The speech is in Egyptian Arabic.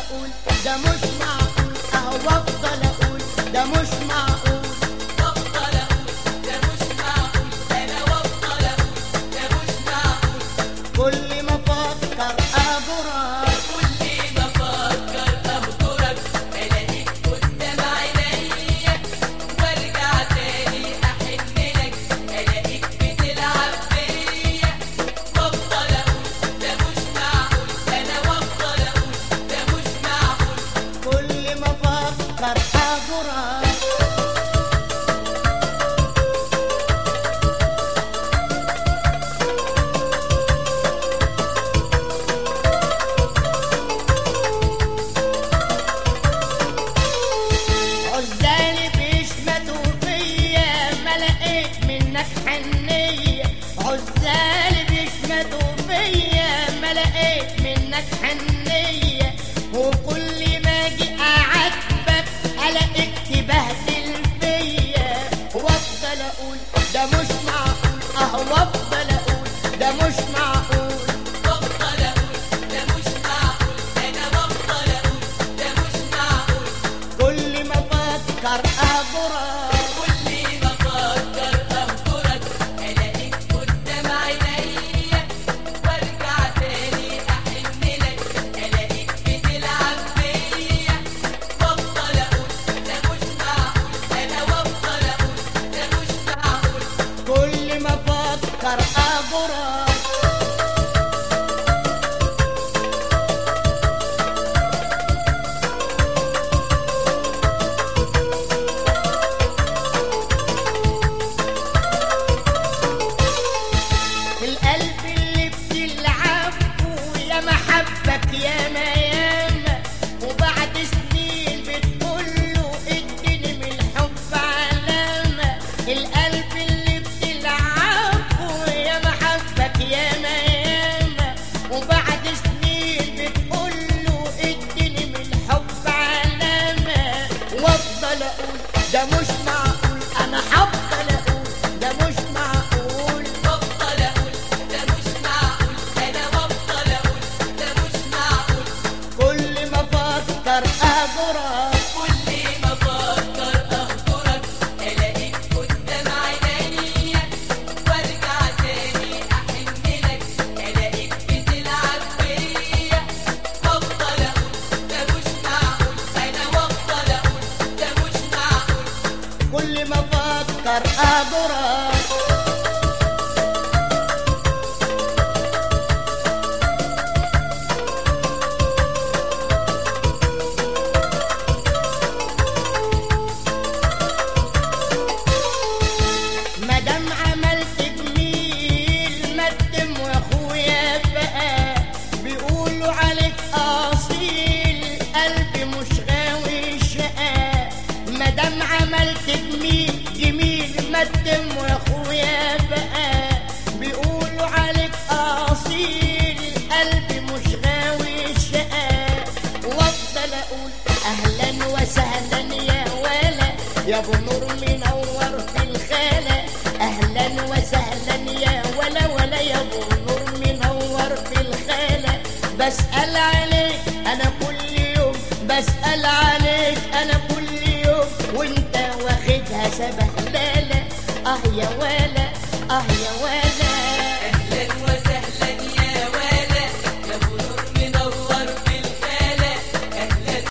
اقول ده مش معقول اهو افضل اقول ده مش معقول وافضل اقول ده مش معقول انا وافضل اقول ده مش معقول كل ما افكر اجرك كل ما افكر اهجرك الاقيك قدام عينيا وارجع تاني احن لك الاقيك بتلعب بيا وافضل اقول ده مش معقول انا وافضل اقول ده مش معقول كل ما افكر اجرك عزالي بيشمتوا فيا ما لقيت منك حنية عزالي بيشمتوا فيا ما لقيت منك حنية وكل ما اجي اعاتبك الاقيك تبهدل فيا وافضل اقول ده مش معقول اهو افضل اقول ده مش معقول وافضل اقول ده مش معقول انا وافضل اقول ده مش معقول كل ما افكر اجرك كل ما افكر اهجرك الاقيك قدام عينيا وارجع تاني احن لك الاقيك بتلعب بيا وافضل اقول ده مش معقول انا وافضل اقول ده مش معقول كل ما افكر اجرك القلب اللي بتلعبه يا محبك يا ما ياما وبعد سنين بتقوله اديني من الحب علامة القلب اللي بتلعبه يا محبك يا ما ياما وبعد سنين بتقوله اديني من الحب علامة وافضل اقول ده مش معقول انا هفضل اقول ده مش معقول وافضل اقول ده مش معقول انا وافضل اقول ده مش معقول كل ما افكر اجرك كل ما افكر اهجرك الاقيك قدام عينيا وارجع تاني احن لك الاقيك بتلعب بيا وافضل اقول ده مش معقول انا وافضل اقول ده مش معقول كل ما افكر اجرك مادام عملت جميل مدم واخويا بقى بيقولوا عليك اصيل قلبي مش غاوي شقا مادام عملت جميل جميل مدم واخويا بقى بيقولوا عليك اصيل قلبي مش غاوي شقا وافضل اقول اهلا وسهلا يا ولا يا ابو نور منور في الخانه اهلا وسهلا يا ولا ولا يا ابو نور منور في الخانه بسال عليك انا كل يوم بسال عليك انا كل يوم وانت واخدها سبهلله اه يا ولا